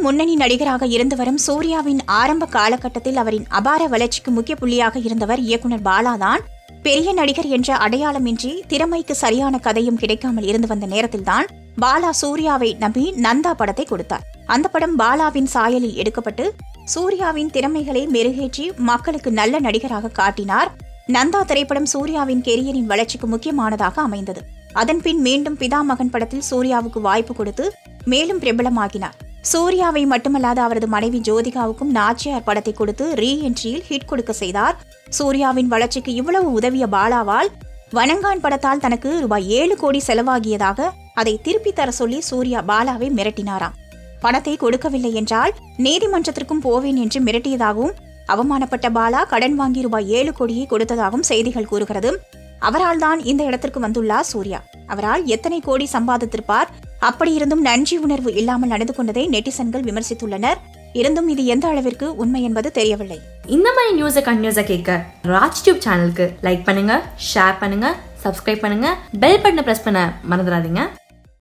முன்னணி நடிகராக இருந்து வரும் சூர்யாவின் ஆரம்ப காலகட்டத்தில் அவரின் அபார வளர்ச்சிக்கு முக்கிய புள்ளியாக இருந்தவர் இயக்குனர் பாலாதான் பெரிய நடிகர் என்ற அடையாளமின்றி திறமைக்கு சரியான கதையும் கிடைக்காமல் இருந்து வந்த நேரத்தில்தான் பாலா சூர்யாவை நம்பி நந்தா படத்தை கொடுத்தார் அந்த படம் பாலாவின் சாயலில் எடுக்கப்பட்டு சூர்யாவின் திறமைகளை மெருகேற்றி மக்களுக்கு நல்ல நடிகராக காட்டினார் நந்தா திரைப்படம் சூர்யாவின் கெரியரின் வளர்ச்சிக்கு முக்கியமானதாக அமைந்தது அதன்பின் மீண்டும் பிதா மகன் படத்தில் சூர்யாவுக்கு வாய்ப்பு கொடுத்து மேலும் பிரபலமாகினார் சூர்யாவை மட்டுமல்லாது அவரது மனைவி ஜோதிகாவுக்கும் நாச்சியார் படத்தை கொடுத்து ரீ என்ட்ரியில் ஹிட் கொடுக்க செய்தார் சூர்யாவின் வளர்ச்சிக்கு இவ்வளவு உதவிய பாலாவால் வனங்கான் படத்தால் தனக்கு ரூபாய் ஏழு கோடி செலவாகியதாக அதை திருப்பி தர சொல்லி சூர்யா பாலாவை மிரட்டினாராம் பணத்தை கொடுக்கவில்லை என்றால் நீதிமன்றத்திற்கும் போவேன் என்று மிரட்டியதாகவும் அவமானப்பட்ட பாலா கடன் வாங்கி ரூபாய் ஏழு கோடியை கொடுத்ததாகவும் செய்திகள் கூறுகிறது அவரால் தான் இந்த இடத்திற்கு வந்துள்ளார் சூர்யா அவரால் எத்தனை கோடி சம்பாதித்திருப்பார் அப்படி இருந்தும் நன்றி உணர்வு இல்லாமல் நடந்து கொண்டதை நெட்டிசன்கள் விமர்சித்துள்ளனர் இருந்தும் இது எந்த அளவிற்கு உண்மை என்பது தெரியவில்லை இந்த மாதிரி நியூஸை கண்டினியூஸாக கேட்க ராஜ் டியூப் சேனலுக்கு லைக் பண்ணுங்க ஷேர் பண்ணுங்க சப்ஸ்கிரைப் பண்ணுங்க பெல் பட்டனை ப்ரெஸ் பண்ண மறந்துடாதீங்க